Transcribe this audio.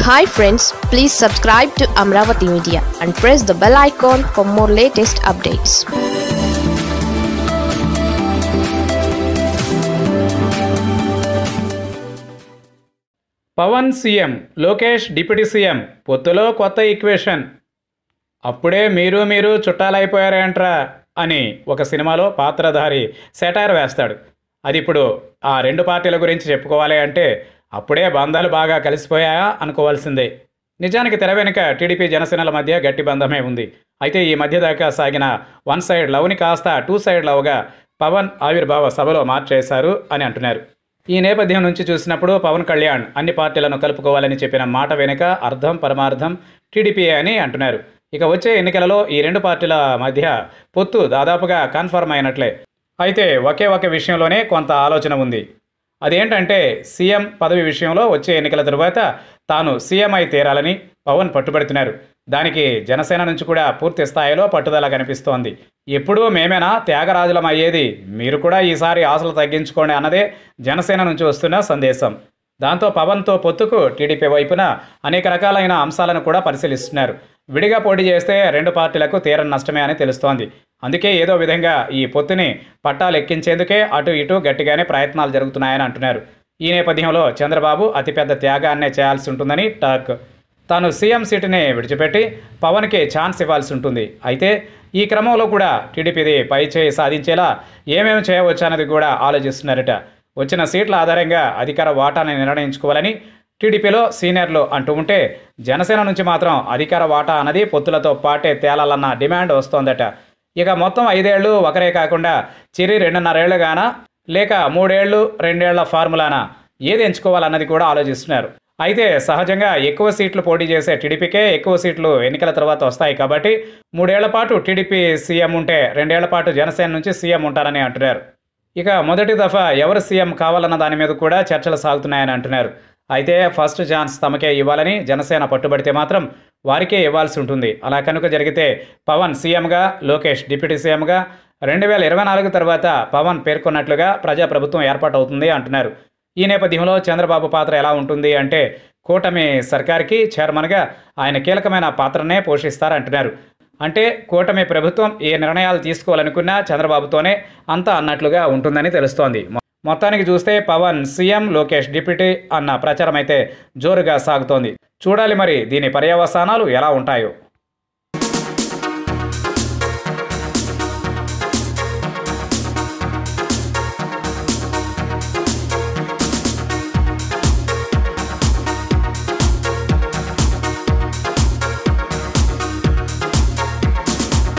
hi friends please subscribe to Amaravati media and press the bell icon for more latest updates Pawan CM Lokesh deputy CM పొత్తులో కొత్త equation అప్పుడే మీరు మీరు చుట్టాలైపోయారేంట్రా అని ఒక సినిమాలో పాత్రధారి సెటైర్ వేస్తాడు అది ఇప్పుడు ఆ రెండు పార్టీల గురించి చెప్పుకోవాలి అంటే అప్పుడే బంధాలు బాగా కలిసిపోయాయా అనుకోవాల్సిందే నిజానికి తెర వెనుక టీడీపీ జనసేనల మధ్య గట్టి బంధమే ఉంది అయితే ఈ మధ్య దాకా సాగిన వన్ సైడ్ లవ్ని కాస్త టూ సైడ్ లవ్గా పవన్ ఆవిర్భావ సభలో మార్చేశారు అని అంటున్నారు ఈ నేపథ్యం నుంచి చూసినప్పుడు పవన్ కళ్యాణ్ అన్ని పార్టీలను కలుపుకోవాలని చెప్పిన మాట వెనుక అర్థం పరమార్థం టీడీపీ అని అంటున్నారు ఇక వచ్చే ఎన్నికలలో ఈ రెండు పార్టీల మధ్య పొత్తు దాదాపుగా కన్ఫర్మ్ అయినట్లే అయితే ఒకే ఒక విషయంలోనే కొంత ఆలోచన ఉంది అదేంటంటే సీఎం పదవి విషయంలో వచ్చే ఎన్నికల తరువాత తాను సీఎం అయి తీరాలని పవన్ పట్టుబడుతున్నారు దానికి జనసేన నుంచి కూడా పూర్తి స్థాయిలో పట్టుదల కనిపిస్తోంది ఎప్పుడూ మేమేనా త్యాగరాజులం అయ్యేది మీరు కూడా ఈసారి ఆశలు తగ్గించుకోండి అన్నదే జనసేన నుంచి వస్తున్న సందేశం దాంతో పవన్తో పొత్తుకు టీడీపీ వైపున అనేక రకాలైన అంశాలను కూడా పరిశీలిస్తున్నారు విడిగా పోటీ చేస్తే రెండు పార్టీలకు తీరని నష్టమే అని తెలుస్తోంది అందుకే ఏదో విధంగా ఈ పొత్తుని పట్టాలు ఎక్కించేందుకే అటు ఇటు గట్టిగానే ప్రయత్నాలు జరుగుతున్నాయని అంటున్నారు ఈ నేపథ్యంలో చంద్రబాబు అతిపెద్ద త్యాగాన్నే చేయాల్సి ఉంటుందని టాక్ తాను సీఎం సీటుని విడిచిపెట్టి పవన్కి ఛాన్స్ ఇవ్వాల్సి ఉంటుంది అయితే ఈ క్రమంలో కూడా టీడీపీది పై చేయి సాధించేలా ఏమేమి చేయవచ్చు అన్నది కూడా ఆలోచిస్తున్నారట వచ్చిన సీట్ల ఆధారంగా అధికార వాటాని నిర్ణయించుకోవాలని టీడీపీలో సీనియర్లు అంటూ ఉంటే జనసేన నుంచి మాత్రం అధికార వాటా అన్నది పొత్తులతో పాటే తేలాలన్న డిమాండ్ వస్తోందట ఇక మొత్తం ఐదేళ్లు ఒకరే కాకుండా చిరి రెండున్నరేళ్లుగానా లేక మూడేళ్లు రెండేళ్ల ఫార్ములానా ఏది ఎంచుకోవాలన్నది కూడా ఆలోచిస్తున్నారు అయితే సహజంగా ఎక్కువ సీట్లు పోటీ చేసే టీడీపీకే ఎక్కువ సీట్లు ఎన్నికల తర్వాత వస్తాయి కాబట్టి మూడేళ్ల పాటు టీడీపీ సీఎం ఉంటే రెండేళ్ల పాటు జనసేన నుంచి సీఎం ఉంటారని అంటున్నారు ఇక మొదటి దఫా ఎవరు సీఎం కావాలన్న దాని మీద కూడా చర్చలు సాగుతున్నాయని అంటున్నారు అయితే ఫస్ట్ ఛాన్స్ తమకే ఇవ్వాలని జనసేన పట్టుబడితే మాత్రం వారికే ఇవ్వాల్సి ఉంటుంది అలా కనుక జరిగితే పవన్ సీఎంగా లోకేష్ డిప్యూటీ సీఎంగా రెండు వేల ఇరవై నాలుగు తర్వాత పవన్ పేర్కొన్నట్లుగా ప్రజాప్రభుత్వం ఏర్పాటు అవుతుంది అంటున్నారు ఈ నేపథ్యంలో చంద్రబాబు పాత్ర ఎలా ఉంటుంది అంటే కూటమి సర్కార్కి చైర్మన్గా ఆయన కీలకమైన పాత్రనే పోషిస్తారంటున్నారు అంటే కూటమి ప్రభుత్వం ఏ నిర్ణయాలు తీసుకోవాలనుకున్నా చంద్రబాబుతోనే అంతా అన్నట్లుగా ఉంటుందని తెలుస్తోంది మొత్తానికి చూస్తే పవన్ సీఎం లోకేష్ డిప్యూటీ అన్న ప్రచారం అయితే జోరుగా సాగుతోంది చూడాలి మరి దీని పర్యవసానాలు ఎలా ఉంటాయో